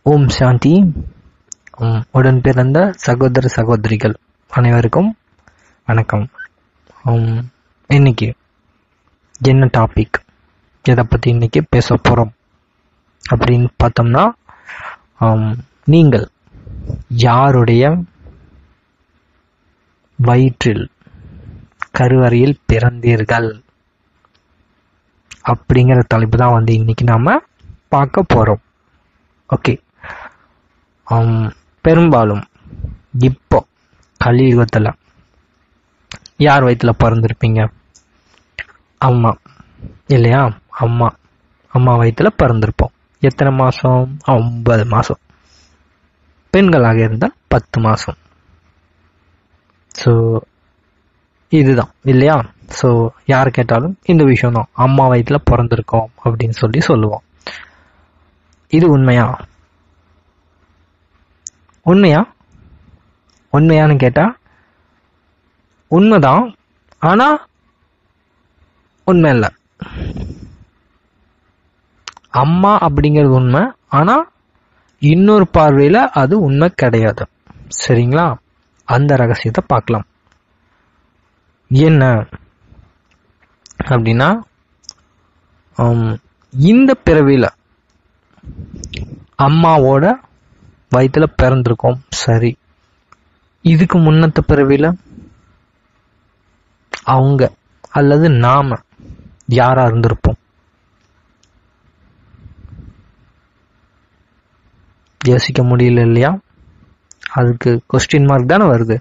ஓம் சாந்தி உம், உடன் பிறந்த சகோதர சகோதரிகள் அனைவருக்கும் வணக்கம் உம், இன்னைக்கு என்ன டாபிக் எதை பற்றி இன்னைக்கு பேச போகிறோம் அப்படின்னு பார்த்தோம்னா உம், நீங்கள் யாருடைய வயிற்றில் கருவறையில் பிறந்தீர்கள் அப்படிங்கிற தலைப்பு தான் வந்து இன்னைக்கு நாம பார்க்க போறோம் ஓகே பெரும்பாலும் இப்போ கலியுகத்தில் யார் வயிற்றுல பிறந்திருப்பீங்க அம்மா இல்லையா அம்மா அம்மா வயிற்றுல பிறந்திருப்போம் எத்தனை மாதம் ஒன்பது மாதம் பெண்களாக இருந்தால் பத்து மாதம் ஸோ இதுதான் இல்லையா ஸோ யார் கேட்டாலும் இந்த விஷயம் தான் அம்மா வயிற்றுல பிறந்திருக்கோம் அப்படின்னு சொல்லி சொல்லுவோம் இது உண்மையா உண்மையா உண்மையான்னு கேட்டா உண்மைதான் ஆனா உண்மை இல்லை அம்மா அப்படிங்கிறது உண்மை ஆனா இன்னொரு பார்வையில அது உண்மை கிடையாது சரிங்களா அந்த ரகசியத்தை பார்க்கலாம் என்ன அப்படின்னா ஆம், இந்த பிறவியில அம்மாவோட வயிற்றுல பிறந்திருக்கோம் சரி இதுக்கு முன்னத்த பிறவியில அவங்க அல்லது நாம யாரா இருந்திருப்போம் யோசிக்க முடியல இல்லையா அதுக்கு கொஸ்டின் மார்க் தானே வருது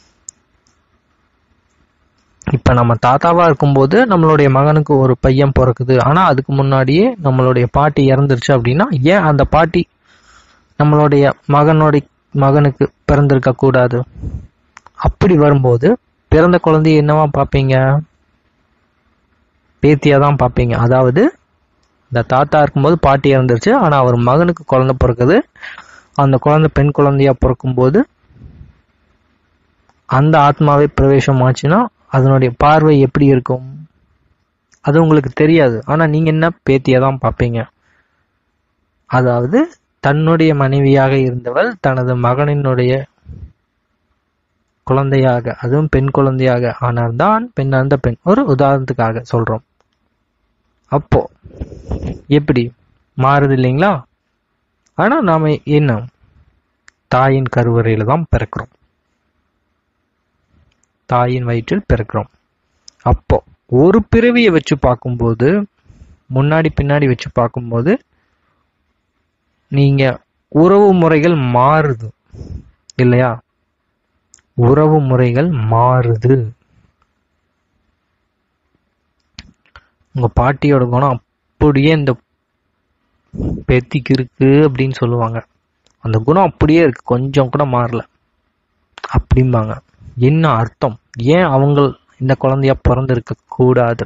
இப்ப நம்ம தாத்தாவா இருக்கும்போது நம்மளுடைய மகனுக்கு ஒரு பையன் பிறக்குது ஆனா அதுக்கு முன்னாடியே நம்மளுடைய பாட்டி இறந்துருச்சு அப்படின்னா ஏன் அந்த பாட்டி நம்மளுடைய மகனுடைய மகனுக்கு பிறந்திருக்க கூடாது அப்படி வரும்போது பிறந்த குழந்தைய என்னவா பார்ப்பீங்க பேத்தியா தான் பார்ப்பீங்க அதாவது இந்த தாத்தா இருக்கும்போது பாட்டி இறந்துருச்சு ஆனா அவர் மகனுக்கு குழந்தை பிறக்குது அந்த குழந்தை பெண் குழந்தையா பிறக்கும்போது அந்த ஆத்மாவே பிரவேசம் ஆச்சுன்னா அதனுடைய பார்வை எப்படி இருக்கும் அது உங்களுக்கு தெரியாது ஆனா நீங்க என்ன பேத்தியை தான் பார்ப்பீங்க அதாவது தன்னுடைய மனைவியாக இருந்தவள் தனது மகனினுடைய குழந்தையாக அதுவும் பெண் குழந்தையாக ஆனால்தான் பெண் அந்த பெண் ஒரு உதாரணத்துக்காக சொல்றோம் அப்போ எப்படி மாறுது இல்லைங்களா ஆனா நாம என்ன தாயின் கருவறையில தான் பிறக்கிறோம் தாயின் வயிற்றில் பிறக்கிறோம் அப்போ ஒரு பிறவியை வச்சு பார்க்கும்போது முன்னாடி பின்னாடி வச்சு பார்க்கும்போது நீங்க உறவு முறைகள் மாறுது இல்லையா உறவு முறைகள் மாறுது உங்க பாட்டியோட குணம் அப்படியே இந்த பேத்திக்கு இருக்கு அப்படின்னு சொல்லுவாங்க அந்த குணம் அப்படியே இருக்கு கொஞ்சம் கூட மாறல அப்படிம்பாங்க என்ன அர்த்தம் ஏன் அவங்க இந்த குழந்தையா பிறந்திருக்க கூடாது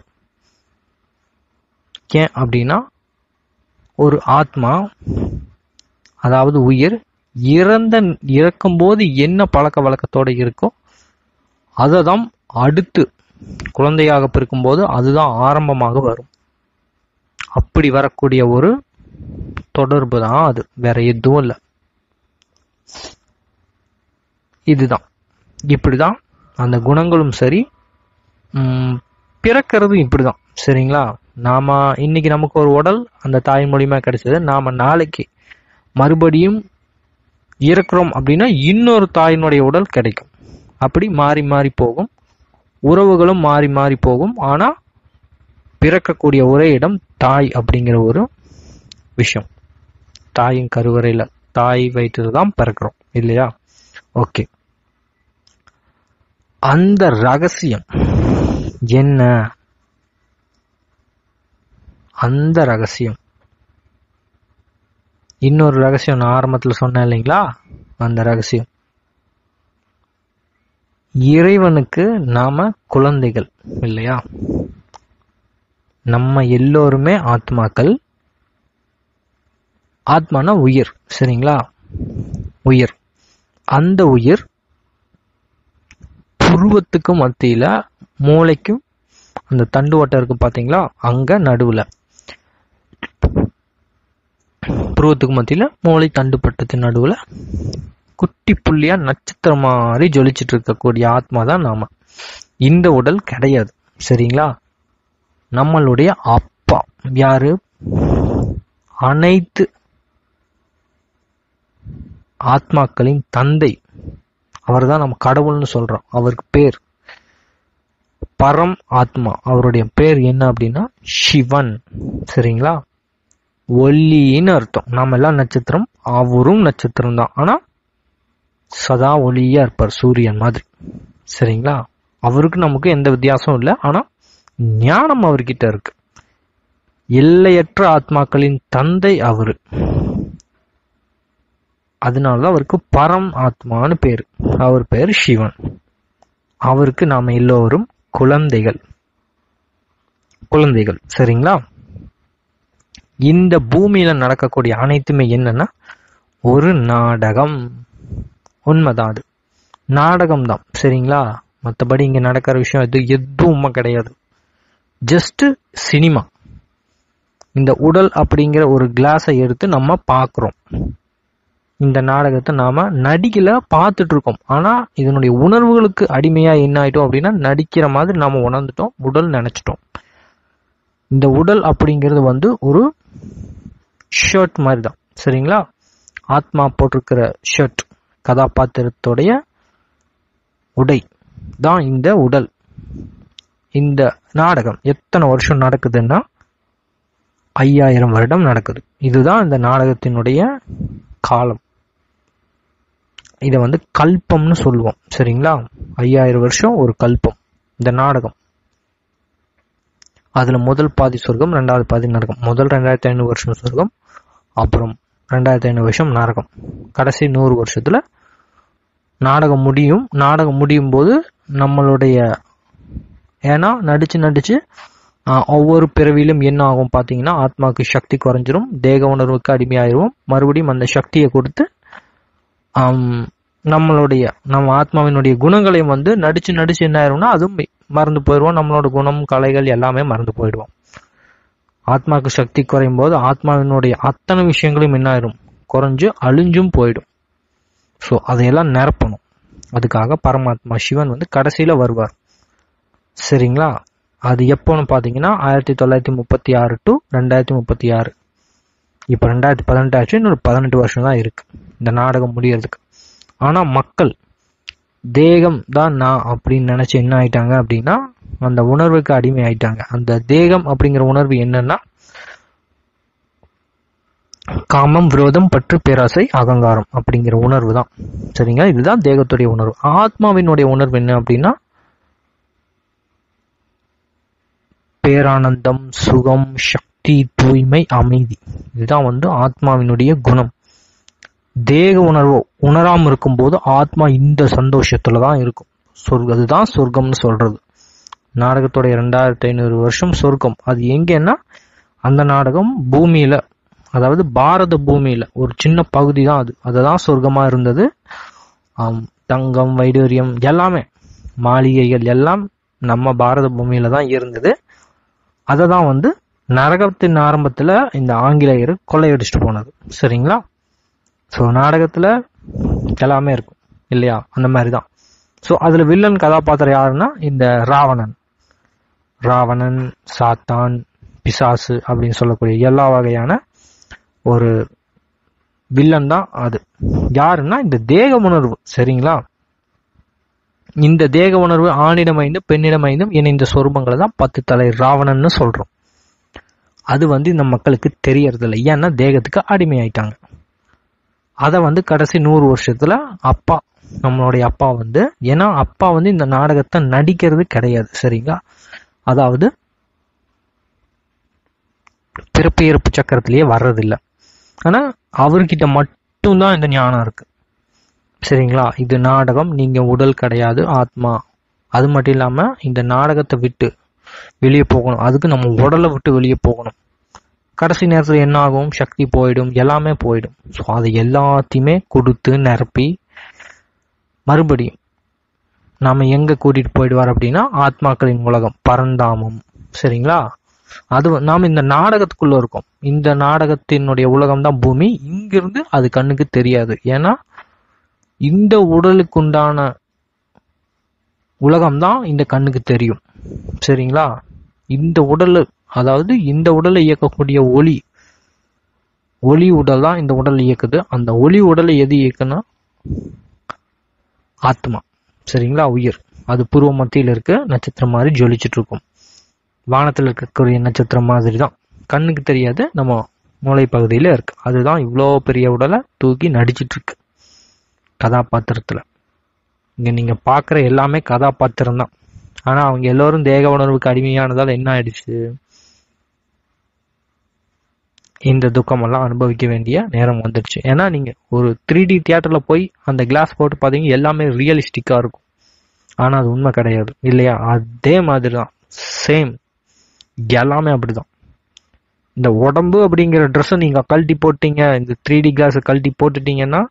ஏன் அப்படின்னா ஒரு ஆத்மா அதாவது உயிர் இறந்த இறக்கும்போது என்ன பழக்க வழக்கத்தோட இருக்கோ அதை தான் அடுத்து குழந்தையாக பிறக்கும்போது அதுதான் ஆரம்பமாக வரும் அப்படி வரக்கூடிய ஒரு தொடர்பு தான் அது வேற எதுவும் இல்லை இதுதான் இப்படிதான் அந்த குணங்களும் சரி ம், பிறக்கிறதும் இப்படிதான் சரிங்களா நாம இன்னைக்கு நமக்கு ஒரு உடல் அந்த தாய் மூலியமா கிடைச்சது நாம நாளைக்கு மறுபடியும் இறக்குறோம் அப்படின்னா இன்னொரு தாயினுடைய உடல் கிடைக்கும் அப்படி மாறி மாறி போகும் உறவுகளும் மாறி மாறி போகும் ஆனா பிறக்கக்கூடிய ஒரே இடம் தாய் அப்படிங்கிற ஒரு விஷயம் தாயின் கருவறையில தாய் வயிற்றுல தான் பிறக்கிறோம் இல்லையா ஓகே அந்த ரகசியம் என்ன அந்த ரகசியம் இன்னொரு ரகசியம் நான் ஆரம்பத்துல சொன்னேன் இல்லைங்களா அந்த ரகசியம் இறைவனுக்கு நாம குழந்தைகள் இல்லையா நம்ம எல்லோருமே ஆத்மாக்கள் ஆத்மானா உயிர் சரிங்களா உயிர் அந்த உயிர் புருவத்துக்கு மத்தியில மூளைக்கும் அந்த தண்டு வட்டம் இருக்கு பாத்தீங்களா அங்க நடுவுல புருவத்துக்கு மத்தியில மூளை தண்டுப்பட்டத்து நடுவுல குட்டி புள்ளியா நட்சத்திரம் மாதிரி ஜொலிச்சிட்டு இருக்கக்கூடிய ஆத்மா தான் நாம இந்த உடல் கிடையாது சரிங்களா நம்மளுடைய அப்பா யாரு அனைத்து ஆத்மாக்களின் தந்தை அவர் தான் நம்ம கடவுள்னு சொல்றோம் அவருக்கு பேர் பரம் ஆத்மா அவருடைய பேர் என்ன அப்படின்னா சிவன் சரிங்களா ஒளின்னு அர்த்தம் நாம எல்லாம் நட்சத்திரம் அவரும் நட்சத்திரம் தான் ஆனா சதா ஒளியா இருப்பார் சூரியன் மாதிரி சரிங்களா அவருக்கு நமக்கு எந்த வித்தியாசமும் இல்லை ஆனா ஞானம் அவர்கிட்ட இருக்கு எல்லையற்ற ஆத்மாக்களின் தந்தை அவரு அதனாலதான் அவருக்கு பரம் ஆத்மான்னு பேரு அவர் பேர் சிவன் அவருக்கு நாம எல்லோரும் குழந்தைகள் குழந்தைகள் சரிங்களா இந்த பூமியில நடக்கக்கூடிய அனைத்துமே என்னன்னா ஒரு நாடகம் உண்மைதான் அது நாடகம் தான் சரிங்களா மற்றபடி இங்க நடக்கிற விஷயம் எது எதுவும் உண்மை கிடையாது ஜஸ்ட் சினிமா இந்த உடல் அப்படிங்கிற ஒரு கிளாஸை எடுத்து நம்ம பார்க்குறோம் இந்த நாடகத்தை நாம நடிக்கல பார்த்துட்டு இருக்கோம் ஆனா இதனுடைய உணர்வுகளுக்கு அடிமையா என்ன ஆயிட்டோம் அப்படின்னா நடிக்கிற மாதிரி நாம உணர்ந்துட்டோம் உடல் நினைச்சிட்டோம் இந்த உடல் அப்படிங்கிறது வந்து ஒரு ஷர்ட் மாதிரி தான் சரிங்களா ஆத்மா போட்டிருக்கிற ஷர்ட் கதாபாத்திரத்துடைய உடை தான் இந்த உடல் இந்த நாடகம் எத்தனை வருஷம் நடக்குதுன்னா ஐயாயிரம் வருடம் நடக்குது இதுதான் இந்த நாடகத்தினுடைய காலம் இதை வந்து கல்பம்னு சொல்லுவோம் சரிங்களா ஐயாயிரம் வருஷம் ஒரு கல்பம் இந்த நாடகம் அதுல முதல் பாதி சொர்க்கம் ரெண்டாவது பாதி நரகம் முதல் ரெண்டாயிரத்தி ஐநூறு வருஷம் சொர்க்கம் அப்புறம் ரெண்டாயிரத்தி ஐநூறு வருஷம் நரகம் கடைசி நூறு வருஷத்துல நாடகம் முடியும் நாடகம் முடியும் போது நம்மளுடைய ஏன்னா நடிச்சு நடிச்சு ஆஹ், ஒவ்வொரு பிறவியிலும் என்ன ஆகும் பார்த்தீங்கன்னா ஆத்மாவுக்கு சக்தி குறைஞ்சிரும் தேக உணர்வுக்கு அடிமையாயிருவோம் மறுபடியும் அந்த சக்தியை கொடுத்து ஆம், நம்மளுடைய நம்ம ஆத்மாவினுடைய குணங்களையும் வந்து நடிச்சு நடிச்சு என்ன ஆயிரும்னா அதுவும் மறந்து போயிடுவோம் நம்மளோட குணம் கலைகள் எல்லாமே மறந்து போயிடுவோம் ஆத்மாவுக்கு சக்தி குறையும் போது ஆத்மாவினுடைய அத்தனை விஷயங்களும் என்ன ஆயிரும் குறைஞ்சு அழிஞ்சும் போயிடும் ஸோ அதையெல்லாம் நிரப்பணும் அதுக்காக பரமாத்மா சிவன் வந்து கடைசியில வருவார் சரிங்களா அது எப்போன்னு பார்த்தீங்கன்னா ஆயிரத்தி தொள்ளாயிரத்தி முப்பத்தி ஆறு டு ரெண்டாயிரத்தி முப்பத்தி ஆறு இப்போ ரெண்டாயிரத்தி பதினெட்டு ஆச்சு இன்னொரு பதினெட்டு வருஷம் தான் இருக்கு இந்த நாடகம் முடியறதுக்கு ஆனால் மக்கள் தேகம் தான் நான் அப்படின்னு நினைச்சு என்ன ஆயிட்டாங்க அப்படின்னா அந்த உணர்வுக்கு அடிமை ஆயிட்டாங்க அந்த தேகம் அப்படிங்கிற உணர்வு என்னன்னா காமம் விரோதம் பற்று பேராசை அகங்காரம் அப்படிங்கிற உணர்வு தான் சரிங்களா இதுதான் தேகத்துடைய உணர்வு ஆத்மாவினுடைய உணர்வு என்ன அப்படின்னா பேரானந்தம் சுகம் சக்தி தூய்மை அமைதி இதுதான் வந்து ஆத்மாவினுடைய குணம் தேக உணர்வு உணராம இருக்கும்போது ஆத்மா இந்த சந்தோஷத்துல தான் இருக்கும் சொர்க்கம் அதுதான் சொர்க்கம்னு சொல்றது நாடகத்துடைய ரெண்டாயிரத்தி ஐநூறு வருஷம் சொர்க்கம் அது எங்கன்னா அந்த நாடகம் பூமியில அதாவது பாரத பூமியில ஒரு சின்ன பகுதி தான் அது அதுதான் சொர்க்கமா இருந்தது ஆம், தங்கம் வைடூரியம் எல்லாமே மாளிகைகள் எல்லாம் நம்ம பாரத பூமியில தான் இருந்தது அதை தான் வந்து நரகத்தின் ஆரம்பத்துல இந்த ஆங்கிலேயர் கொள்ளையடிச்சிட்டு போனது சரிங்களா ஸோ நாடகத்துல எல்லாமே இருக்கும் இல்லையா அந்த மாதிரி தான் ஸோ அதுல வில்லன் கதாபாத்திரம் யாருன்னா இந்த ராவணன் ராவணன் சாத்தான் பிசாசு அப்படின்னு சொல்லக்கூடிய எல்லா வகையான ஒரு வில்லன் தான் அது யாருன்னா இந்த தேக உணர்வு சரிங்களா இந்த தேக உணர்வு ஆணிடமைந்தும் பெண்ணிடமைந்தும் இணைந்த சொரூபங்களை தான் பத்து தலை ராவணன்னு சொல்றோம் அது வந்து இந்த மக்களுக்கு தெரியறதில்ல ஏன்னா தேகத்துக்கு அடிமையாயிட்டாங்க அதை வந்து கடைசி நூறு வருஷத்துல அப்பா நம்மளுடைய அப்பா வந்து ஏன்னா அப்பா வந்து இந்த நாடகத்தை நடிக்கிறது கிடையாது சரிங்களா அதாவது பிறப்பு இறப்பு சக்கரத்திலேயே வர்றதில்ல ஆனா அவர்கிட்ட மட்டும்தான் இந்த ஞானம் இருக்கு சரிங்களா இது நாடகம் நீங்க உடல் கிடையாது ஆத்மா அது மட்டும் இல்லாம இந்த நாடகத்தை விட்டு வெளியே போகணும் அதுக்கு நம்ம உடலை விட்டு வெளியே போகணும் கடைசி நேரத்தில் என்ன ஆகும் சக்தி போயிடும் எல்லாமே போயிடும் ஸோ அதை எல்லாத்தையுமே கொடுத்து நிரப்பி மறுபடியும் நாம எங்க கூட்டிட்டு போயிடுவார் அப்படின்னா ஆத்மாக்களின் உலகம் பரந்தாமம் சரிங்களா அது வ- நாம இந்த நாடகத்துக்குள்ள இருக்கோம் இந்த நாடகத்தினுடைய உலகம் தான் பூமி இங்கிருந்து அது கண்ணுக்கு தெரியாது ஏன்னா இந்த உடலுக்குண்டான உலகம் தான் இந்த கண்ணுக்கு தெரியும் சரிங்களா இந்த உடல் அதாவது இந்த உடலை இயக்கக்கூடிய ஒளி ஒளி உடல் தான் இந்த உடல் இயக்குது அந்த ஒளி உடலை எது இயக்குனா ஆத்மா சரிங்களா உயிர் அது பூர்வ மத்தியில் இருக்க நட்சத்திரம் மாதிரி ஜொலிச்சிட்டு இருக்கும் வானத்தில் இருக்கக்கூடிய நட்சத்திரம் மாதிரி தான் கண்ணுக்கு தெரியாது நம்ம மூளை பகுதியில் இருக்கு அதுதான் இவ்வளோ பெரிய உடலை தூக்கி நடிச்சிட்டு இருக்கு கதாபாத்திரத்தில் இங்கே நீங்கள் பார்க்குற எல்லாமே கதாபாத்திரம் தான் ஆனால் அவங்க எல்லோரும் தேக உணர்வுக்கு அடிமையானதால் என்ன ஆயிடுச்சு இந்த துக்கமெல்லாம் அனுபவிக்க வேண்டிய நேரம் வந்துடுச்சு ஏன்னா நீங்கள் ஒரு த்ரீ டி தியேட்டரில் போய் அந்த கிளாஸ் போட்டு பார்த்தீங்க எல்லாமே ரியலிஸ்டிக்காக இருக்கும் ஆனால் அது உண்மை கிடையாது இல்லையா அதே மாதிரி தான் சேம் எல்லாமே அப்படிதான் இந்த உடம்பு அப்படிங்கிற ட்ரெஸ்ஸை நீங்கள் கழட்டி போட்டீங்க இந்த த்ரீ டி கிளாஸை கழட்டி போட்டுட்டீங்கன்னா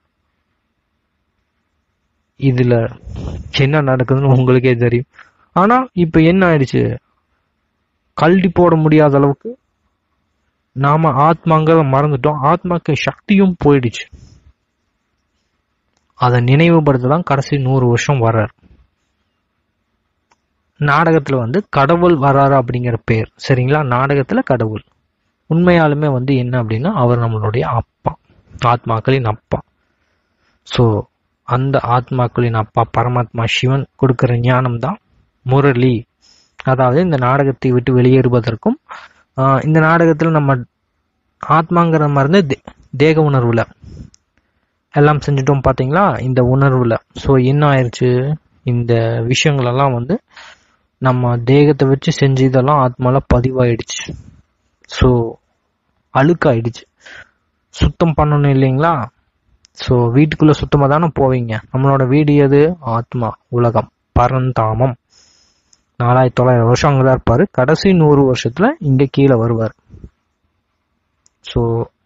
இதில் என்ன நடக்குதுன்னு உங்களுக்கே தெரியும் ஆனால் இப்போ என்ன ஆயிடுச்சு கழட்டி போட முடியாத அளவுக்கு நாம ஆத்மாங்கிறத மறந்துட்டோம் ஆத்மாக்கு சக்தியும் போயிடுச்சு அதை நினைவுபடுத்த தான் கடைசி நூறு வருஷம் வர்றார் நாடகத்துல வந்து கடவுள் வராரு அப்படிங்கிற பேர் சரிங்களா நாடகத்துல கடவுள் உண்மையாலுமே வந்து என்ன அப்படின்னா அவர் நம்மளுடைய அப்பா ஆத்மாக்களின் அப்பா ஸோ அந்த ஆத்மாக்களின் அப்பா பரமாத்மா சிவன் கொடுக்கிற ஞானம் தான் முரளி அதாவது இந்த நாடகத்தை விட்டு வெளியேறுவதற்கும் ஆஹ் இந்த நாடகத்தில் நம்ம ஆத்மாங்கிற மருந்து தே- தேக உணர்வுல எல்லாம் செஞ்சுட்டோம் பாத்தீங்களா இந்த உணர்வுல ஸோ என்ன ஆயிடுச்சு இந்த விஷயங்கள் எல்லாம் வந்து நம்ம தேகத்தை வச்சு செஞ்சு இதெல்லாம் ஆத்மால பதிவாயிடுச்சு ஸோ அழுக்காயிடுச்சு சுத்தம் பண்ணணும் இல்லைங்களா ஸோ வீட்டுக்குள்ள சுத்தமாக தானே போவீங்க நம்மளோட வீடு எது ஆத்மா உலகம் பரந்தாமம் நாலாயிரத்தி தொள்ளாயிரம் வருஷம் அங்கதான் இருப்பாரு கடைசி நூறு வருஷத்துல இங்க கீழே வருவார் ஸோ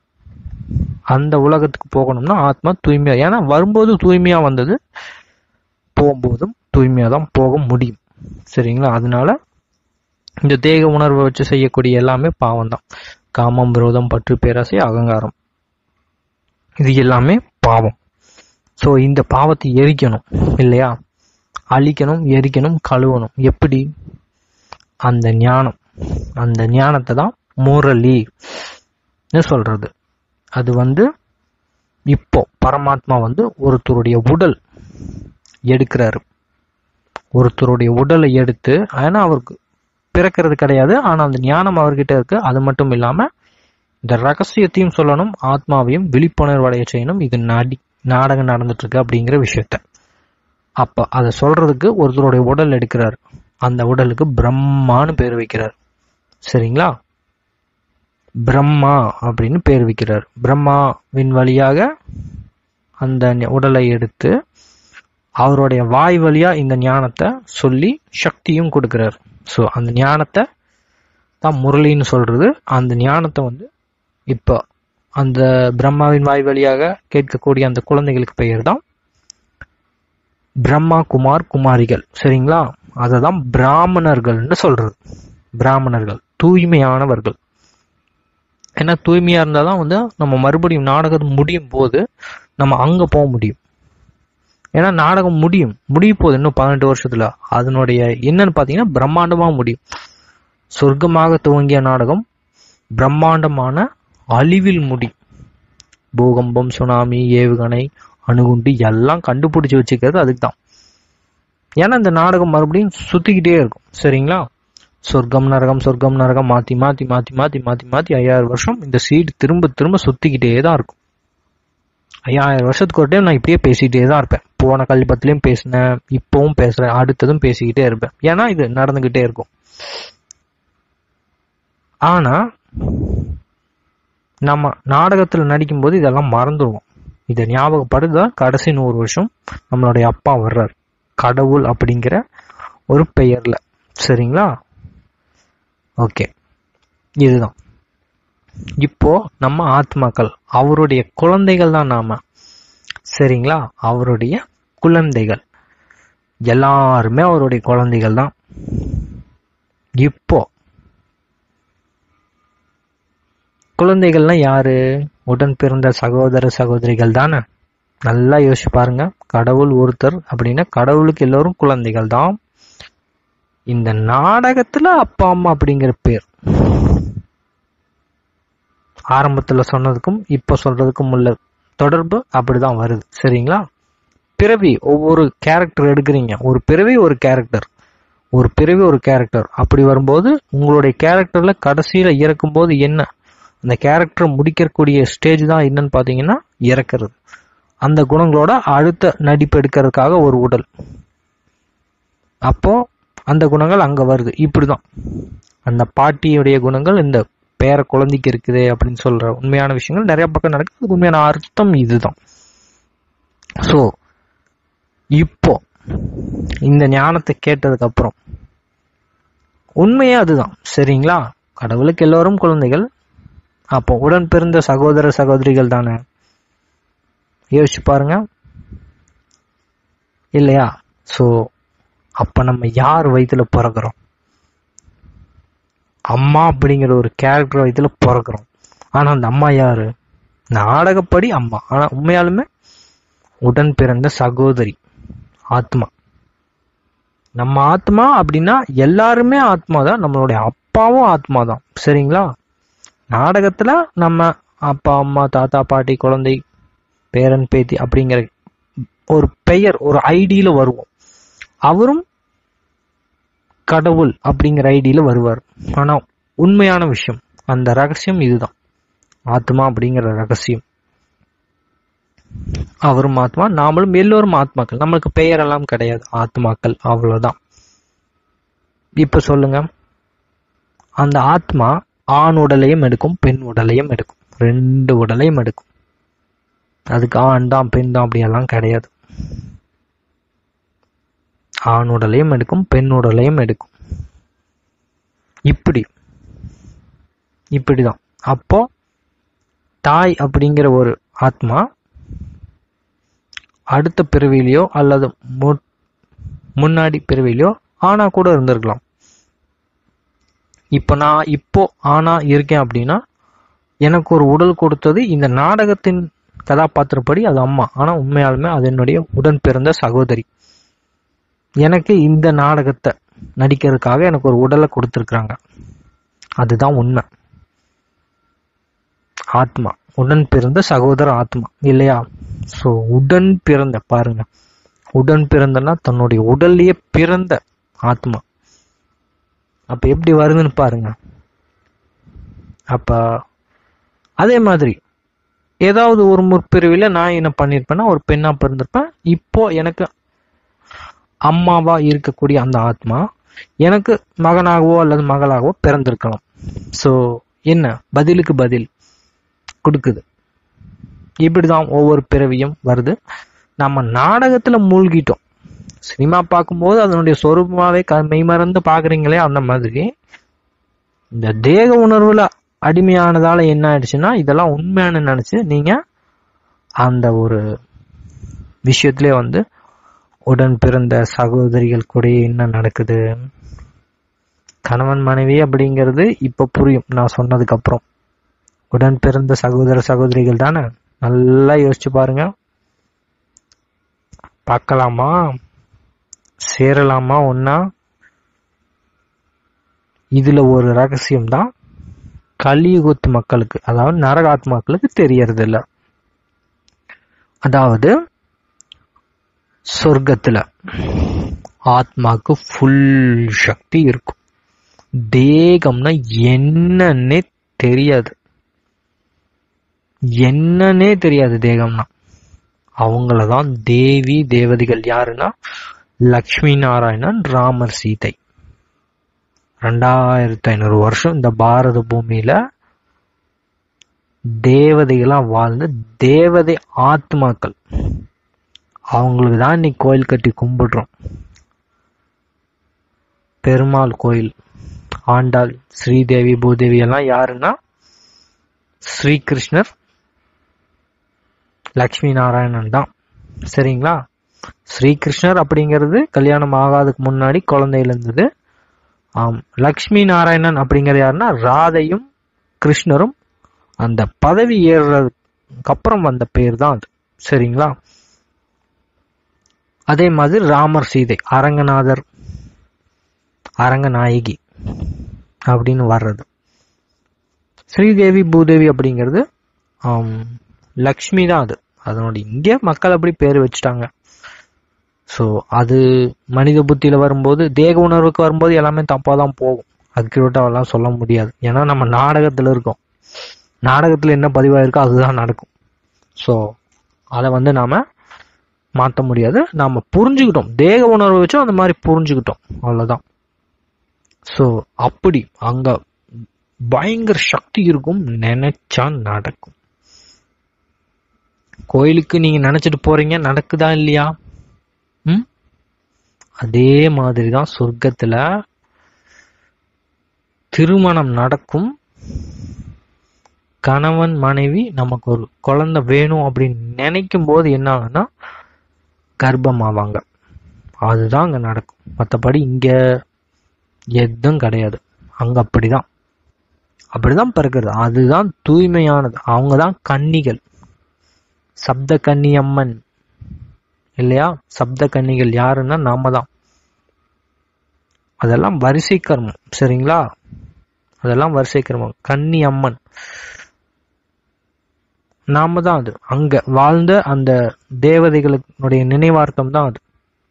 அந்த உலகத்துக்கு போகணும்னா ஆத்மா தூய்மையா ஏன்னா வரும்போது தூய்மையா வந்தது போகும்போதும் தூய்மையா தான் போக முடியும் சரிங்களா அதனால இந்த தேக உணர்வை வச்சு செய்யக்கூடிய எல்லாமே பாவம் தான் காமம் விரோதம் பற்று பேராசை அகங்காரம் இது எல்லாமே பாவம் ஸோ இந்த பாவத்தை எரிக்கணும் இல்லையா அழிக்கணும் எரிக்கணும் கழுவணும் எப்படி அந்த ஞானம் அந்த ஞானத்தை தான் முரளி சொல்றது அது வந்து இப்போ பரமாத்மா வந்து ஒருத்தருடைய உடல் எடுக்கிறாரு ஒருத்தருடைய உடலை எடுத்து ஏன்னா அவருக்கு பிறக்கிறது கிடையாது ஆனா அந்த ஞானம் அவர்கிட்ட இருக்கு அது மட்டும் இல்லாம இந்த ரகசியத்தையும் சொல்லணும் ஆத்மாவையும் விழிப்புணர்வு அடைய செய்யணும் இது நடி நாடகம் நடந்துட்டு இருக்கு அப்படிங்கிற விஷயத்த அப்ப அதை சொல்றதுக்கு ஒருத்தருடைய உடல் எடுக்கிறார் அந்த உடலுக்கு பிரம்மான்னு பேர் வைக்கிறார் சரிங்களா பிரம்மா அப்படின்னு பேர் வைக்கிறார் பிரம்மாவின் வழியாக அந்த ஞ- உடலை எடுத்து அவருடைய வாய் வழியா இந்த ஞானத்தை சொல்லி சக்தியும் கொடுக்கிறார் ஸோ அந்த ஞானத்தை தான் முரளின்னு சொல்றது அந்த ஞானத்தை வந்து இப்போ அந்த பிரம்மாவின் வாய் வழியாக கேட்கக்கூடிய அந்த குழந்தைகளுக்கு பெயர் தான் பிரம்மா குமார் குமாரிகள் சரிங்களா அதை தான் பிராமணர்கள்னு சொல்றது பிராமணர்கள் தூய்மையானவர்கள் ஏன்னா தூய்மையா இருந்தால் தான் வந்து நம்ம மறுபடியும் நாடகம் முடியும் போது நம்ம அங்க போக முடியும் ஏன்னா நாடகம் முடியும் முடிய போகுது இன்னும் பதினெட்டு வருஷத்துல அதனுடைய என்னன்னு பார்த்தீங்கன்னா பிரம்மாண்டமா முடியும் சொர்க்கமாக துவங்கிய நாடகம் பிரம்மாண்டமான அழிவில் முடி பூகம்பம் சுனாமி ஏவுகணை அணுகுண்டு எல்லாம் கண்டுபிடிச்சு வச்சுக்கிறது அதுக்கு தான் ஏன்னா இந்த நாடகம் மறுபடியும் சுத்திக்கிட்டே இருக்கும் சரிங்களா சொர்க்கம் நரகம் சொர்க்கம் நரகம் மாத்தி மாத்தி மாத்தி மாத்தி மாத்தி மாத்தி ஐயாயிரம் வருஷம் இந்த சீடு திரும்ப திரும்ப சுத்திக்கிட்டே தான் இருக்கும் ஐயாயிரம் வருஷத்துக்கு ஒரு டைம் நான் இப்படியே பேசிக்கிட்டே தான் இருப்பேன் போன கல்பத்திலையும் பேசினேன் இப்பவும் பேசுறேன் அடுத்ததும் பேசிக்கிட்டே இருப்பேன் ஏன்னா இது நடந்துகிட்டே இருக்கும் ஆனா நம்ம நாடகத்துல நடிக்கும்போது இதெல்லாம் மறந்துடுவோம் இதை ஞாபகப்படுதா கடைசி நூறு வருஷம் நம்மளுடைய அப்பா வர்றார் கடவுள் அப்படிங்கிற ஒரு பெயர்ல சரிங்களா ஓகே இதுதான் இப்போ நம்ம ஆத்மாக்கள் அவருடைய குழந்தைகள் தான் நாம சரிங்களா அவருடைய குழந்தைகள் எல்லாருமே அவருடைய குழந்தைகள் தான் இப்போ குழந்தைகள்லாம் யாரு உடன் பிறந்த சகோதர சகோதரிகள் தானே நல்லா யோசிச்சு பாருங்க கடவுள் ஒருத்தர் அப்படின்னா கடவுளுக்கு எல்லோரும் குழந்தைகள் தான் இந்த நாடகத்துல அப்பா அம்மா அப்படிங்கிற பேர் ஆரம்பத்துல சொன்னதுக்கும் இப்ப சொல்றதுக்கும் உள்ள தொடர்பு அப்படிதான் வருது சரிங்களா பிறவி ஒவ்வொரு கேரக்டர் எடுக்கிறீங்க ஒரு பிறவி ஒரு கேரக்டர் ஒரு பிறவி ஒரு கேரக்டர் அப்படி வரும்போது உங்களுடைய கேரக்டர்ல கடைசியில இறக்கும் போது என்ன அந்த கேரக்டர் முடிக்கக்கூடிய ஸ்டேஜ் தான் என்னன்னு பாத்தீங்கன்னா இறக்கிறது அந்த குணங்களோட அடுத்த நடிப்பு எடுக்கிறதுக்காக ஒரு உடல் அப்போ அந்த குணங்கள் அங்க வருது இப்படிதான் அந்த பாட்டியுடைய குணங்கள் இந்த பேர குழந்தைக்கு இருக்குது அப்படின்னு சொல்ற உண்மையான விஷயங்கள் நிறைய பக்கம் நடக்குது அதுக்கு உண்மையான அர்த்தம் இதுதான் ஸோ இப்போ இந்த ஞானத்தை கேட்டதுக்கு அப்புறம் உண்மையே அதுதான் சரிங்களா கடவுளுக்கு எல்லோரும் குழந்தைகள் அப்போ உடன் பிறந்த சகோதர சகோதரிகள் தானே யோசிச்சு பாருங்க இல்லையா ஸோ அப்ப நம்ம யார் வயிற்றுல பிறக்கிறோம் அம்மா அப்படிங்கிற ஒரு கேரக்டர் வயிற்றுல பிறக்கிறோம் ஆனா அந்த அம்மா யாரு நாடகப்படி அம்மா ஆனா உண்மையாலுமே உடன் பிறந்த சகோதரி ஆத்மா நம்ம ஆத்மா அப்படின்னா எல்லாருமே ஆத்மா தான் நம்மளுடைய அப்பாவும் ஆத்மா தான் சரிங்களா நாடகத்துல நம்ம அப்பா அம்மா தாத்தா பாட்டி குழந்தை பேரன் பேத்தி அப்படிங்கிற ஒரு பெயர் ஒரு ஐடியில வருவோம் அவரும் கடவுள் அப்படிங்கிற ஐடியில வருவார் ஆனா உண்மையான விஷயம் அந்த ரகசியம் இதுதான் ஆத்மா அப்படிங்கிற ரகசியம் அவரும் ஆத்மா நாமளும் எல்லோரும் ஆத்மாக்கள் நம்மளுக்கு பெயரெல்லாம் கிடையாது ஆத்மாக்கள் அவ்வளவுதான் இப்ப சொல்லுங்க அந்த ஆத்மா ஆண் உடலையும் எடுக்கும் பெண் உடலையும் எடுக்கும் ரெண்டு உடலையும் எடுக்கும் அதுக்கு ஆண் தான் பெண் தான் அப்படியெல்லாம் கிடையாது ஆண் உடலையும் எடுக்கும் பெண் உடலையும் எடுக்கும் இப்படி இப்படிதான் அப்போ தாய் அப்படிங்கிற ஒரு ஆத்மா அடுத்த பிறவிலையோ அல்லது மு- முன்னாடி பிறவிலையோ ஆனா கூட இருந்திருக்கலாம் இப்ப நான் இப்போ ஆனா இருக்கேன் அப்படின்னா எனக்கு ஒரு உடல் கொடுத்தது இந்த நாடகத்தின் கதாபாத்திரப்படி அது அம்மா ஆனா உண்மையாலுமே அது என்னுடைய உடன் பிறந்த சகோதரி எனக்கு இந்த நாடகத்தை நடிக்கிறதுக்காக எனக்கு ஒரு உடலை கொடுத்துருக்குறாங்க அதுதான் உண்மை ஆத்மா உடன் பிறந்த சகோதர ஆத்மா இல்லையா சோ உடன் பிறந்த பாருங்க உடன் பிறந்தனா தன்னுடைய உடல்லயே பிறந்த ஆத்மா அப்ப எப்படி வருதுன்னு பாருங்க அப்ப அதே மாதிரி ஏதாவது ஒரு முற்பிரிவில நான் என்ன பண்ணிருப்பேன்னா ஒரு பெண்ணா பிறந்திருப்பேன் இப்போ எனக்கு அம்மாவா இருக்கக்கூடிய அந்த ஆத்மா எனக்கு மகனாகவோ அல்லது மகளாகவோ பிறந்திருக்கலாம் சோ என்ன பதிலுக்கு பதில் கொடுக்குது இப்படிதான் ஒவ்வொரு பிறவியும் வருது நம்ம நாடகத்துல மூழ்கிட்டோம் சினிமா பார்க்கும்போது அதனுடைய சொரூபமாவே க- மெய்மறந்து பாக்குறீங்களே அந்த மாதிரி இந்த தேக உணர்வுல அடிமையானதால என்ன ஆயிடுச்சுன்னா இதெல்லாம் உண்மையான நினைச்சு நீங்க அந்த ஒரு விஷயத்திலே வந்து உடன் பிறந்த சகோதரிகள் கூட என்ன நடக்குது கணவன் மனைவி அப்படிங்கிறது இப்ப புரியும் நான் சொன்னதுக்கு அப்புறம் உடன் பிறந்த சகோதர சகோதரிகள் தானே நல்லா யோசிச்சு பாருங்க பார்க்கலாமா சேரலாமா ஒன்னா இதுல ஒரு ரகசியம் தான் கலியுகத்து மக்களுக்கு அதாவது நரகாத்மாக்களுக்கு தெரியறது இல்ல அதாவது சொர்க்கத்துல ஆத்மாக்கு ஃபுல் சக்தி இருக்கும் தேகம்னா என்னன்னே தெரியாது என்னன்னே தெரியாது தேகம்னா அவங்களதான் தேவி தேவதைகள் யாருன்னா லக்ஷ்மி நாராயணன் ராமர் சீதை ரெண்டாயிரத்தி ஐநூறு வருஷம் இந்த பாரத பூமியில தேவதைகளா வாழ்ந்த தேவதை ஆத்மாக்கள் அவங்களுக்கு தான் இன்னைக்கு கோயில் கட்டி கும்பிடுறோம் பெருமாள் கோயில் ஆண்டாள் ஸ்ரீதேவி பூதேவி எல்லாம் யாருன்னா ஸ்ரீகிருஷ்ணர் லக்ஷ்மி நாராயணன் தான் சரிங்களா ஸ்ரீகிருஷ்ணர் அப்படிங்கிறது கல்யாணம் ஆகாதுக்கு முன்னாடி குழந்தையில இருந்தது ஆம் லக்ஷ்மி நாராயணன் அப்படிங்கிற யாருன்னா ராதையும் கிருஷ்ணரும் அந்த பதவி ஏறுறதுக்கு அப்புறம் வந்த பேர் தான் அது சரிங்களா அதே மாதிரி ராமர் சீதை அரங்கநாதர் அரங்கநாயகி அப்படின்னு வர்றது ஸ்ரீதேவி பூதேவி அப்படிங்கிறது ஆம், லக்ஷ்மி தான் அது அதனுடைய இங்கே மக்கள் அப்படி பேர் வச்சுட்டாங்க ஸோ அது மனித புத்தியில வரும்போது தேக உணர்வுக்கு வரும்போது எல்லாமே தப்பாக தான் போகும் அக்யூரேட்டாவெல்லாம் சொல்ல முடியாது ஏன்னா நம்ம நாடகத்தில் இருக்கோம் நாடகத்தில் என்ன பதிவாயிருக்கோ அதுதான் நடக்கும் ஸோ அதை வந்து நாம மாற்ற முடியாது நாம புரிஞ்சுக்கிட்டோம் தேக உணர்வை வச்சும் அந்த மாதிரி புரிஞ்சுக்கிட்டோம் அவ்வளோதான் ஸோ அப்படி அங்க பயங்கர சக்தி இருக்கும் நினைச்சா நடக்கும் கோயிலுக்கு நீங்க நினைச்சிட்டு போறீங்க நடக்குதா இல்லையா ம் அதே மாதிரி தான் சொர்க்கத்துல திருமணம் நடக்கும் கணவன் மனைவி நமக்கு ஒரு குழந்தை வேணும் அப்படின்னு நினைக்கும் போது என்ன ஆகும்னா கர்ப்பமாவாங்க அதுதான் அங்க நடக்கும் மற்றபடி இங்க எதுவும் கிடையாது அங்க அப்படிதான் அப்படிதான் பிறக்கிறது அதுதான் தூய்மையானது அவங்க தான் கன்னிகள் சப்த கன்னி அம்மன் இல்லையா சப்த கன்னிகள் யாருன்னா நாம தான் அதெல்லாம் வரிசை கர்மம் சரிங்களா அதெல்லாம் வரிசை கர்மம் கன்னி அம்மன் நாம தான் அது அங்க வாழ்ந்த அந்த தேவதைகளுடைய நினைவார்த்தம் தான் அது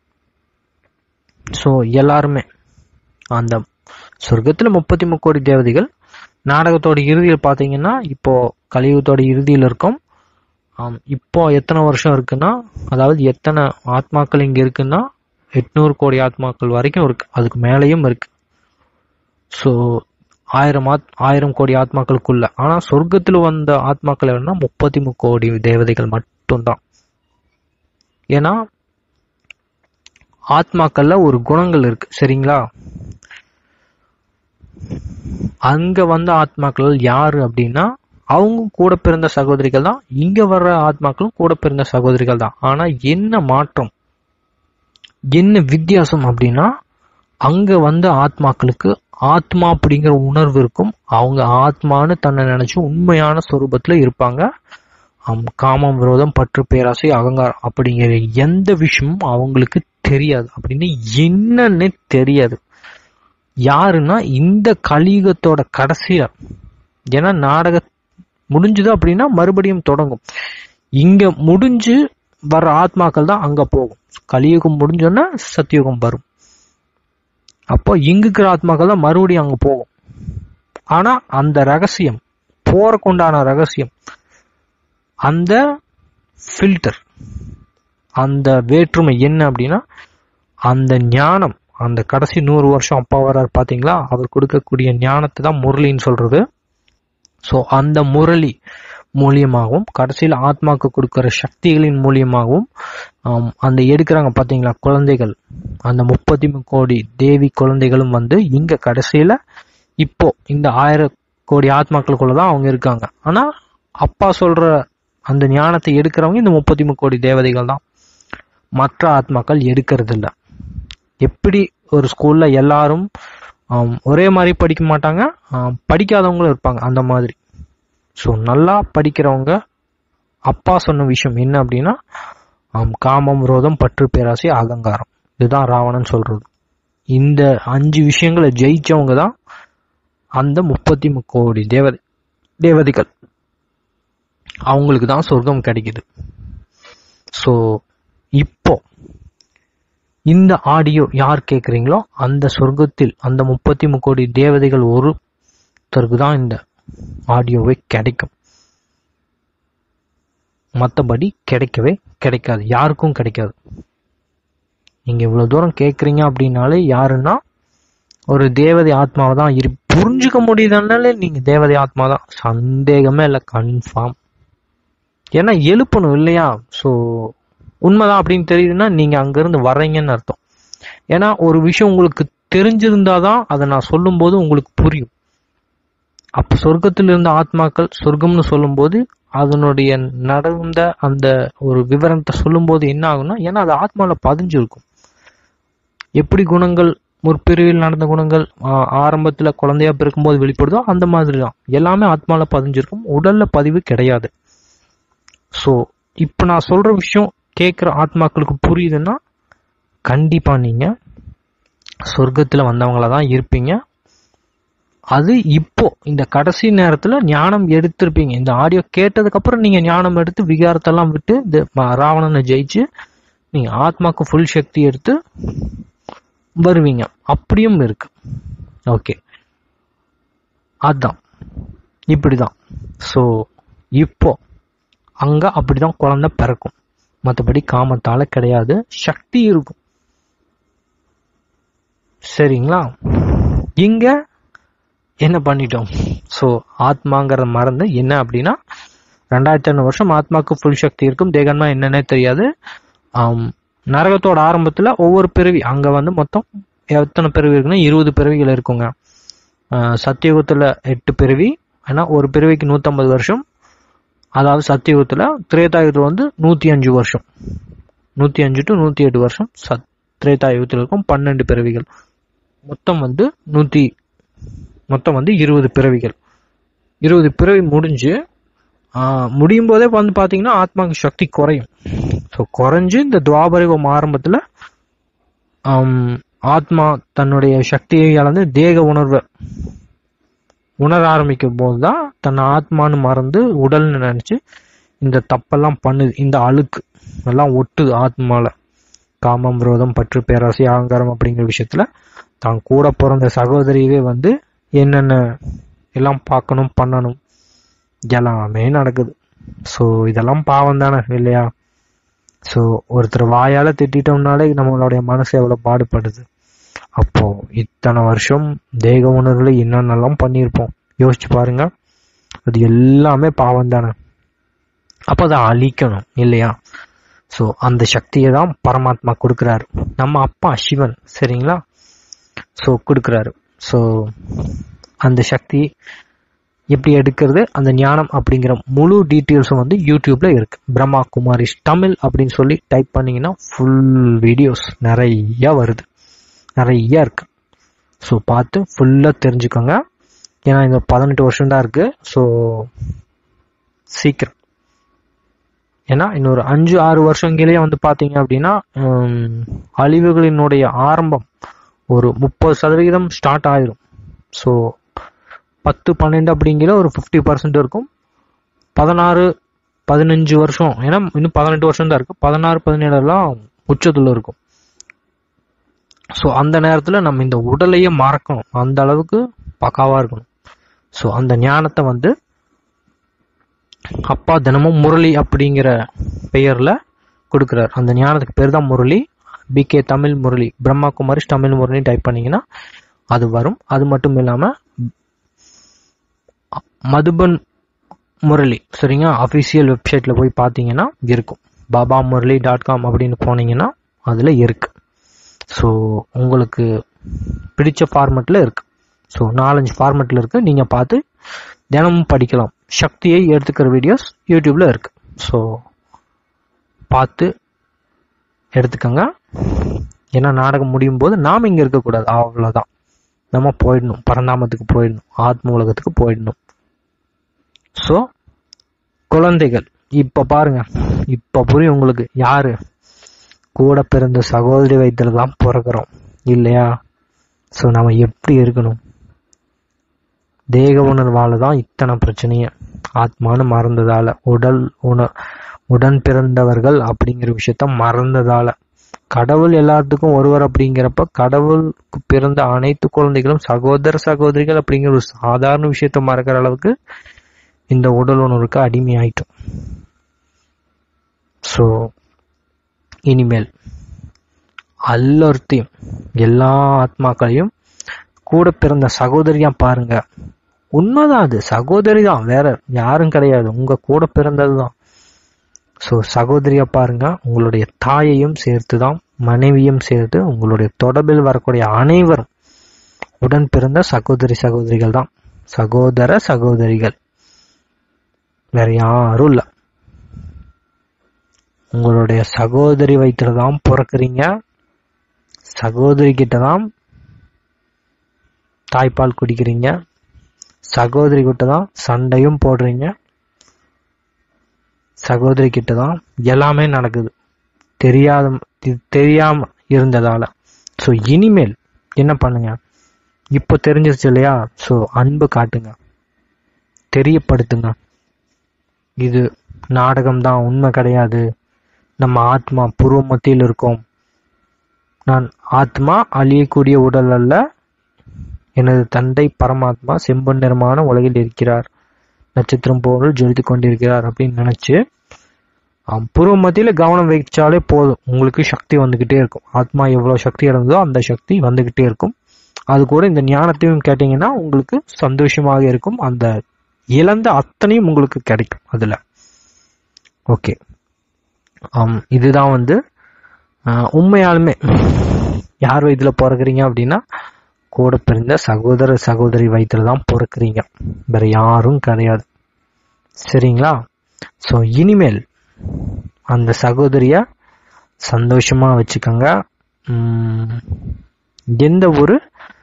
ஸோ எல்லாருமே அந்த சொர்க்கத்துல முப்பத்தி முக்கோடி தேவதைகள் நாடகத்தோட இறுதியில் பார்த்தீங்கன்னா இப்போ கலியுகத்தோட இறுதியில் இருக்கும் ஆம், இப்போ எத்தனை வருஷம் இருக்குன்னா அதாவது எத்தனை ஆத்மாக்கள் இங்க இருக்குன்னா எட்நூறு கோடி ஆத்மாக்கள் வரைக்கும் இருக்கு அதுக்கு மேலேயும் இருக்கு ஸோ ஆயிரம் ஆத் ஆயிரம் கோடி ஆத்மாக்களுக்குள்ள ஆனா சொர்க்கத்துல வந்த ஆத்மாக்கள் என்னன்னா முப்பத்தி முக்கோடி தேவதைகள் மட்டும்தான் ஏன்னா ஆத்மாக்கள்ல ஒரு குணங்கள் இருக்கு சரிங்களா அங்க வந்த ஆத்மாக்கள் யாரு அப்படின்னா அவங்க கூட பிறந்த சகோதரிகள் தான் இங்க வர்ற ஆத்மாக்களும் கூட பிறந்த சகோதரிகள் தான் ஆனா என்ன மாற்றம் என்ன வித்தியாசம் அப்படின்னா அங்க வந்த ஆத்மாக்களுக்கு ஆத்மா அப்படிங்கிற உணர்வு இருக்கும் அவங்க ஆத்மான்னு தன்னை நினைச்சு உண்மையான சொரூபத்துல இருப்பாங்க ஆம், காமம் விரோதம் பற்று பேராசை அகங்காரம் அப்படிங்கிற எந்த விஷயமும் அவங்களுக்கு தெரியாது அப்படின்னு என்னன்னே தெரியாது யாருன்னா இந்த கலியுகத்தோட கடைசியில ஏன்னா நாடக முடிஞ்சுது அப்படின்னா மறுபடியும் தொடங்கும் இங்க முடிஞ்சு வர்ற ஆத்மாக்கள் தான் அங்க போகும் கலியுகம் முடிஞ்சோன்னா சத்தியுகம் வரும் அப்போ இங்க இருக்கிற ஆத்மாக்கள் தான் மறுபடியும் அங்க போகும் ஆனா அந்த ரகசியம் போறக்குண்டான ரகசியம் அந்த ஃபில்டர் அந்த வேற்றுமை என்ன அப்படின்னா அந்த ஞானம் அந்த கடைசி நூறு வருஷம் அப்பா வர்றாரு பாத்தீங்களா அவர் கொடுக்கக்கூடிய ஞானத்தை தான் முரளின்னு சொல்றது ஸோ அந்த முரளி மூலியமாகவும் கடைசியில் ஆத்மாக்கு கொடுக்கிற சக்திகளின் மூலியமாகவும் ஆம், அந்த எடுக்கிறாங்க பாத்தீங்களா குழந்தைகள் அந்த முப்பத்தி கோடி தேவி குழந்தைகளும் வந்து இங்க கடைசியில இப்போ இந்த ஆயிரம் கோடி ஆத்மாக்களுக்குள்ள தான் அவங்க இருக்காங்க ஆனா அப்பா சொல்ற அந்த ஞானத்தை எடுக்கிறவங்க இந்த முப்பத்தி கோடி தேவதைகள் தான் மற்ற ஆத்மாக்கள் எடுக்கிறது இல்ல எப்படி ஒரு ஸ்கூல்ல எல்லாரும் ஆம், ஒரே மாதிரி படிக்க மாட்டாங்க ஆம், படிக்காதவங்களும் இருப்பாங்க அந்த மாதிரி ஸோ நல்லா படிக்கிறவங்க அப்பா சொன்ன விஷயம் என்ன அப்படின்னா ஆம், காமம் விரோதம் பற்று பேராசை அகங்காரம் இதுதான் ராவணன் சொல்றது இந்த அஞ்சு விஷயங்களை ஜெயிச்சவங்க தான் அந்த முப்பத்தி முக்கோடி தேவதை தேவதைகள் அவங்களுக்கு தான் சொர்க்கம் கிடைக்குது ஸோ இப்போ இந்த ஆடியோ யார் கேட்குறீங்களோ அந்த சொர்க்கத்தில் அந்த முப்பத்தி முக்கோடி தேவதைகள் ஒருத்தருக்கு தான் இந்த ஆடியோவே கிடைக்கும் மற்றபடி கிடைக்கவே கிடைக்காது யாருக்கும் கிடைக்காது நீங்க இவ்வளவு தூரம் கேட்குறீங்க அப்படின்னாலே யாருன்னா ஒரு தேவதை ஆத்மாவை தான் இரு புரிஞ்சுக்க முடியுதுனாலே நீங்க தேவதை ஆத்மா தான் சந்தேகமே இல்லை கன்ஃபார்ம் ஏன்னா எழுப்பணும் இல்லையா ஸோ உண்மைதான் அப்படின்னு தெரியுதுன்னா நீங்க அங்கிருந்து வர்றீங்கன்னு அர்த்தம் ஏன்னா ஒரு விஷயம் உங்களுக்கு தெரிஞ்சிருந்தாதான் அதை நான் சொல்லும்போது உங்களுக்கு புரியும் அப்ப சொர்க்கத்தில் இருந்த ஆத்மாக்கள் சொர்க்கம்னு சொல்லும்போது அதனுடைய நடந்த அந்த ஒரு விவரத்தை சொல்லும்போது என்ன ஆகும்னா ஏன்னா அது ஆத்மாவில் பதிஞ்சிருக்கும் எப்படி குணங்கள் முற்பிரிவில் நடந்த குணங்கள் ஆ- ஆரம்பத்துல குழந்தையா பிறக்கும்போது வெளிப்படுதோ அந்த மாதிரி தான் எல்லாமே ஆத்மால பதிஞ்சிருக்கும் உடல்ல பதிவு கிடையாது ஸோ இப்போ நான் சொல்ற விஷயம் கேட்குற ஆத்மாக்களுக்கு புரியுதுன்னா கண்டிப்பா நீங்க சொர்க்கத்துல வந்தவங்கள தான் இருப்பீங்க அது இப்போ இந்த கடைசி நேரத்துல ஞானம் எடுத்திருப்பீங்க இந்த ஆடியோ கேட்டதுக்கு அப்புறம் நீங்க ஞானம் எடுத்து விகாரத்தெல்லாம் விட்டு இந்த ம- ராவணனை ஜெயிச்சு நீங்க ஆத்மாக்கு ஃபுல் சக்தி எடுத்து வருவீங்க அப்படியும் இருக்கு ஓகே அதான் இப்படிதான் ஸோ இப்போ அங்க அப்படிதான் குழந்தை பிறக்கும் மற்றபடி காமத்தால கிடையாது சக்தி இருக்கும் சரிங்களா இங்க என்ன பண்ணிட்டோம் ஸோ ஆத்மாங்கிற மறந்து என்ன அப்படின்னா ரெண்டாயிரத்தி ஐநூறு வருஷம் ஆத்மாக்கு ஃபுல் சக்தி இருக்கும் தேகன்னா என்னன்னே தெரியாது ஆம், நரகத்தோட ஆரம்பத்துல ஒவ்வொரு பிறவி அங்க வந்து மொத்தம் எத்தனை பிறவி இருக்குன்னா இருபது பிறவிகள் இருக்குங்க ஆஹ், சத்தியுகத்துல எட்டு பிறவி ஏன்னா ஒரு பிறவிக்கு நூத்தம்பது வருஷம் அதாவது சத்தியுகத்துல திரேதாயுகத்துல வந்து நூத்தி அஞ்சு வருஷம் நூத்தி அஞ்சு டு நூத்தி எட்டு வருஷம் சத் திரேதாயுகத்தில் இருக்கும் பன்னெண்டு பிறவிகள் மொத்தம் வந்து நூத்தி மொத்தம் வந்து இருபது பிறவிகள் இருபது பிறவி முடிஞ்சு ஆஹ், முடியும் போதே வந்து பாத்தீங்கன்னா ஆத்மாக்கு சக்தி குறையும் ஸோ குறைஞ்சு இந்த துவாபரிகம் ஆரம்பத்துல ஆம், ஆத்மா தன்னுடைய சக்தியை இழந்து தேக உணர்வை உணர ஆரம்பிக்கும் போது தான் தன் ஆத்மான்னு மறந்து உடல்னு நினைச்சு இந்த தப்பெல்லாம் பண்ணுது இந்த அழுக்கு எல்லாம் ஒட்டுது ஆத்மால காமம் விரோதம் பற்று பேராசை அகங்காரம் அப்படிங்கிற விஷயத்துல தான் கூட பிறந்த சகோதரியவே வந்து என்னென்ன எல்லாம் பார்க்கணும் பண்ணணும் எல்லாமே நடக்குது ஸோ இதெல்லாம் பாவம் தானே இல்லையா ஸோ ஒருத்தர் வாயால திட்டிட்டோம்னாலே நம்மளுடைய மனசு எவ்வளவு பாடுபடுது அப்போ இத்தனை வருஷம் தேக உணர்வுல என்னென்னலாம் பண்ணியிருப்போம் யோசிச்சு பாருங்க அது எல்லாமே பாவம் தானே அப்போ அதை அழிக்கணும் இல்லையா ஸோ அந்த சக்தியை தான் பரமாத்மா கொடுக்குறாரு நம்ம அப்பா சிவன் சரிங்களா ஸோ கொடுக்குறாரு ஸோ அந்த சக்தி எப்படி எடுக்கிறது அந்த ஞானம் அப்படிங்கிற முழு டீட்டெயில்ஸும் வந்து யூடியூப்ல இருக்கு பிரம்மா குமாரிஸ் தமிழ் அப்படின்னு சொல்லி டைப் பண்ணீங்கன்னா ஃபுல் வீடியோஸ் நிறைய வருது நிறைய இருக்கு ஸோ பார்த்து ஃபுல்லாக தெரிஞ்சுக்கோங்க ஏன்னா இந்த பதினெட்டு வருஷம் தான் இருக்கு ஸோ சீக்கிரம் ஏன்னா இன்னொரு அஞ்சு ஆறு வருஷங்களே வந்து பார்த்தீங்க அப்படின்னா ஹம், அழிவுகளினுடைய ஆரம்பம் ஒரு முப்பது சதவிகிதம் ஸ்டார்ட் ஆயிரும் ஸோ பத்து பன்னெண்டு அப்படிங்கிற ஒரு ஃபிஃப்டி பர்சன்ட் இருக்கும் பதினாறு பதினஞ்சு வருஷம் ஏன்னா இன்னும் பதினெட்டு வருஷம் தான் இருக்கு பதினாறு பதினேழு எல்லாம் உச்சத்துல இருக்கும் ஸோ அந்த நேரத்தில் நம்ம இந்த உடலையே மறக்கணும் அந்த அளவுக்கு பக்காவா இருக்கணும் ஸோ அந்த ஞானத்தை வந்து அப்பா தினமும் முரளி அப்படிங்கிற பெயர்ல கொடுக்குறார் அந்த ஞானத்துக்கு பேர் தான் முரளி பிகே தமிழ் முரளி பிரம்மா குமாரிஸ் தமிழ் முரளி டைப் பண்ணீங்கன்னா அது வரும் அது மட்டும் இல்லாம மதுபன் முரளி சரிங்களா அஃபிஷியல் வெப்சைட்ல போய் பார்த்தீங்கன்னா இருக்கும் பாபா முரளி டாட் காம் அப்படின்னு போனீங்கன்னா அதுல இருக்கு ஸோ உங்களுக்கு பிடிச்ச ஃபார்மெட்ல இருக்கு ஸோ நாலஞ்சு ஃபார்மெட்ல இருக்கு நீங்க பார்த்து தினமும் படிக்கலாம் சக்தியை எடுத்துக்கிற வீடியோஸ் யூடியூப்ல இருக்கு ஸோ பார்த்து எடுத்துக்கோங்க ஏன்னா நாடகம் முடியும் போது நாம் இங்க இருக்கக்கூடாது அவ்வளோதான் நம்ம போயிடணும் பரந்தாமத்துக்கு போயிடணும் ஆத்ம உலகத்துக்கு போயிடணும் ஸோ குழந்தைகள் இப்ப பாருங்க இப்ப புரியும் உங்களுக்கு யாரு கூட பிறந்த சகோதரி வயிற்றுல தான் பிறக்கிறோம் இல்லையா ஸோ நம்ம எப்படி இருக்கணும் தேக உணர்வால தான் இத்தனை பிரச்சனைய ஆத்மானு மறந்ததால உடல் உண உடன் பிறந்தவர்கள் அப்படிங்கிற விஷயத்த மறந்ததால கடவுள் எல்லாத்துக்கும் ஒருவர் அப்படிங்கிறப்ப கடவுளுக்கு பிறந்த அனைத்து குழந்தைகளும் சகோதர சகோதரிகள் அப்படிங்கிற ஒரு சாதாரண விஷயத்த மறக்கிற அளவுக்கு இந்த உடல் உணர்வுக்கு அடிமையாயிட்டோம் ஸோ இனிமேல் எல்லாத்தையும் எல்லா ஆத்மாக்களையும் கூட பிறந்த சகோதரியா பாருங்க உண்மைதான் அது சகோதரி தான் வேற யாரும் கிடையாது உங்க கூட பிறந்தது தான் ஸோ சகோதரியா பாருங்க உங்களுடைய தாயையும் சேர்த்து தான் மனைவியும் சேர்த்து உங்களுடைய தொடர்பில் வரக்கூடிய அனைவரும் உடன் பிறந்த சகோதரி சகோதரிகள் தான் சகோதர சகோதரிகள் வேற யாரும் இல்லை உங்களுடைய சகோதரி வயிற்றுல தான் பிறக்கிறீங்க சகோதரி கிட்ட தான் தாய்ப்பால் குடிக்கிறீங்க சகோதரி கிட்ட தான் சண்டையும் போடுறீங்க சகோதரி கிட்ட தான் எல்லாமே நடக்குது தெரியாத இது தெரியாம இருந்ததால ஸோ இனிமேல் என்ன பண்ணுங்க இப்போ தெரிஞ்சிருச்சு இல்லையா ஸோ அன்பு காட்டுங்க தெரியப்படுத்துங்க இது நாடகம் தான் உண்மை கிடையாது நம்ம ஆத்மா பூர்வ மத்தியில் இருக்கோம் நான் ஆத்மா அழியக்கூடிய உடல் அல்ல எனது தந்தை பரமாத்மா செம்பன் நிறமான உலகில் இருக்கிறார் நட்சத்திரம் போல் ஜொலித்து கொண்டிருக்கிறார் அப்படின்னு நினைச்சு ஆம், பூர்வ மத்தியில கவனம் வைச்சாலே போதும் உங்களுக்கு சக்தி வந்துகிட்டே இருக்கும் ஆத்மா எவ்வளவு சக்தி அடைந்ததோ அந்த சக்தி வந்துகிட்டே இருக்கும் அது கூட இந்த ஞானத்தையும் கேட்டீங்கன்னா உங்களுக்கு சந்தோஷமாக இருக்கும் அந்த இழந்த அத்தனையும் உங்களுக்கு கிடைக்கும் அதுல ஓகே ஆம் இதுதான் வந்து ஆஹ், உண்மையாலுமே யார் வயிற்றுல பிறக்குறீங்க அப்படின்னா கூட பிறந்த சகோதர சகோதரி வயிற்றுல தான் பிறக்குறீங்க வேற யாரும் கிடையாது சரிங்களா ஸோ இனிமேல் அந்த சகோதரிய சந்தோஷமா வச்சுக்கோங்க உம், எந்த ஒரு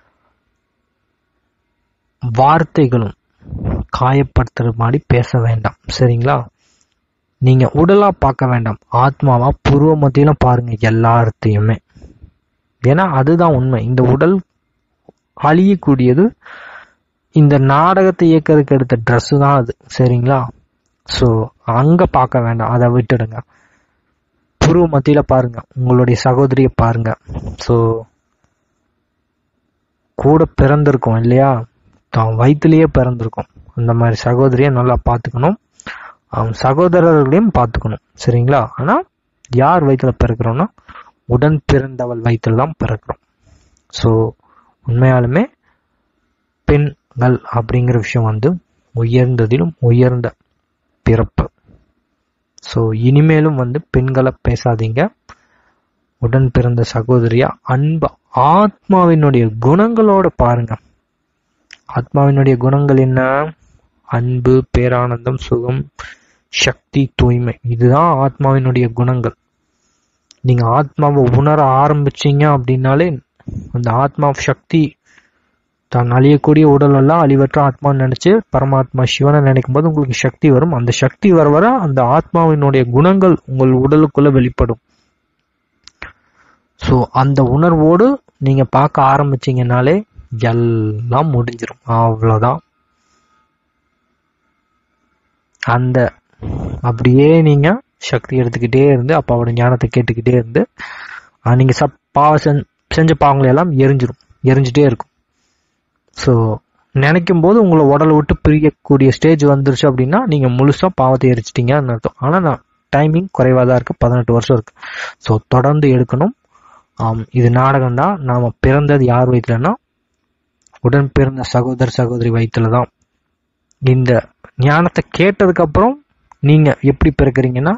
வார்த்தைகளும் காயப்படுத்துற மாதிரி பேச வேண்டாம் சரிங்களா நீங்க உடலா பார்க்க வேண்டாம் ஆத்மாவா பூர்வ மத்தியில பாருங்க எல்லாத்தையுமே ஏன்னா அதுதான் உண்மை இந்த உடல் அழியக்கூடியது இந்த நாடகத்தை இயக்கிறதுக்கு எடுத்த ட்ரெஸ் தான் அது சரிங்களா ஸோ அங்க பார்க்க வேண்டாம் அதை விட்டுடுங்க புருவ மத்தியில பாருங்க உங்களுடைய சகோதரியை பாருங்க ஸோ கூட பிறந்திருக்கோம் இல்லையா தான் வயிற்றுலயே பிறந்திருக்கோம் அந்த மாதிரி சகோதரியை நல்லா பார்த்துக்கணும் அவன் சகோதரர்களையும் பார்த்துக்கணும் சரிங்களா ஆனா யார் வயிற்றுல பிறக்கிறோம்னா உடன் பிறந்தவள் வயிற்றுல தான் பிறக்கிறோம் ஸோ உண்மையாலுமே பெண்கள் அப்படிங்கிற விஷயம் வந்து உயர்ந்ததிலும் உயர்ந்த பிறப்பு ஸோ இனிமேலும் வந்து பெண்களை பேசாதீங்க உடன் பிறந்த சகோதரியா அன்பு ஆத்மாவினுடைய குணங்களோட பாருங்க ஆத்மாவினுடைய குணங்கள் என்ன அன்பு பேரானந்தம் சுகம் சக்தி தூய்மை இதுதான் ஆத்மாவினுடைய குணங்கள் நீங்க ஆத்மாவை உணர ஆரம்பிச்சீங்க அப்படின்னாலே அந்த ஆத்மா சக்தி தான் அழியக்கூடிய உடல் எல்லாம் அழிவற்ற ஆத்மான்னு நினைச்சு பரமாத்மா சிவனை நினைக்கும் போது உங்களுக்கு சக்தி வரும் அந்த சக்தி வர வர அந்த ஆத்மாவினுடைய குணங்கள் உங்கள் உடலுக்குள்ள வெளிப்படும் ஸோ அந்த உணர்வோடு நீங்க பார்க்க ஆரம்பிச்சீங்கனாலே எல்லாம் முடிஞ்சிடும் அவ்வளோதான் அந்த அப்படியே நீங்க சக்தி எடுத்துக்கிட்டே இருந்து அப்பாவோட ஞானத்தை கேட்டுக்கிட்டே இருந்து ஆஹ் நீங்க சப் பாவ செஞ்- செஞ்ச பாவங்களை எல்லாம் எரிஞ்சிரும் எரிஞ்சிட்டே இருக்கும் ஸோ நினைக்கும் போது உங்களை உடலை விட்டு பிரியக்கூடிய ஸ்டேஜ் வந்துருச்சு அப்படின்னா நீங்க முழுசா பாவத்தை எரிச்சிட்டீங்கன்னு அர்த்தம் ஆனா நான் டைமிங் குறைவா தான் இருக்கு பதினெட்டு வருஷம் இருக்கு ஸோ தொடர்ந்து எடுக்கணும் ஆம், இது நாடகம் தான் நாம பிறந்தது யார் வயிற்றுலன்னா உடன் பிறந்த சகோதர சகோதரி வயிற்றுல தான் இந்த ஞானத்தை கேட்டதுக்கு அப்புறம் நீங்க எப்படி பிறக்கிறீங்கன்னா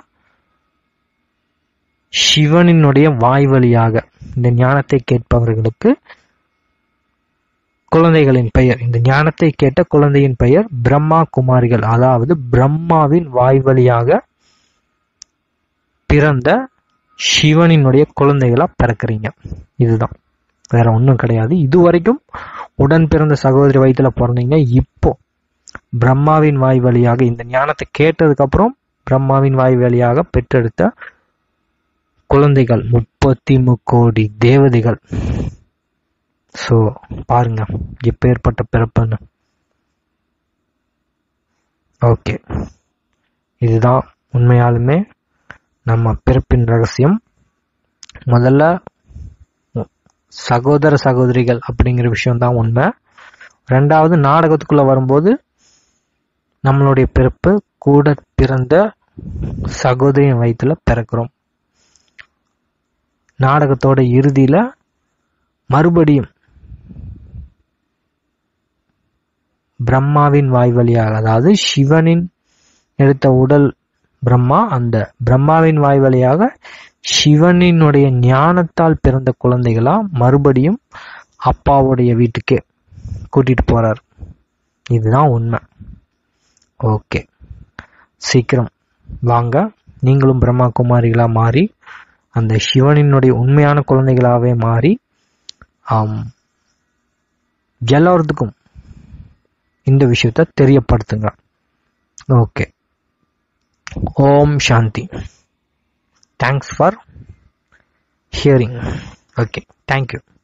சிவனினுடைய வாய் வழியாக இந்த ஞானத்தை கேட்பவர்களுக்கு குழந்தைகளின் பெயர் இந்த ஞானத்தை கேட்ட குழந்தையின் பெயர் பிரம்மா குமாரிகள் அதாவது பிரம்மாவின் வாய் வழியாக பிறந்த சிவனினுடைய குழந்தைகளா பிறக்கிறீங்க இதுதான் வேற ஒன்றும் கிடையாது இது வரைக்கும் உடன் பிறந்த சகோதரி வயிற்றுல பிறந்தீங்க இப்போ பிரம்மாவின் வாய் வழியாக இந்த ஞானத்தை கேட்டதுக்கு அப்புறம் பிரம்மாவின் வாய் வழியாக பெற்றெடுத்த குழந்தைகள் முப்பத்தி முக்கோடி தேவதைகள் ஸோ பாருங்க எப்பேற்பட்ட பிறப்புன்னு ஓகே இதுதான் உண்மையாலுமே நம்ம பிறப்பின் ரகசியம் முதல்ல உ- சகோதர சகோதரிகள் அப்படிங்கிற விஷயம் தான் உண்மை ரெண்டாவது நாடகத்துக்குள்ள வரும்போது நம்மளுடைய பிறப்பு கூட பிறந்த சகோதரியின் வயிற்றுல பிறக்கிறோம் நாடகத்தோட இறுதியில மறுபடியும் பிரம்மாவின் வாய் வழியாக அதாவது சிவனின் எடுத்த உடல் பிரம்மா அந்த பிரம்மாவின் வாய் வழியாக சிவனினுடைய ஞானத்தால் பிறந்த குழந்தைகளா மறுபடியும் அப்பாவுடைய வீட்டுக்கே கூட்டிட்டு போறார் இதுதான் உண்மை ஓகே சீக்கிரம் வாங்க நீங்களும் பிரம்மா குமாரிகளா மாறி அந்த சிவனினுடைய உண்மையான குழந்தைகளாவே மாறி ஆம் எல்லாத்துக்கும் இந்த விஷயத்த தெரியப்படுத்துங்க okay Om Shanti thanks for hearing okay thank you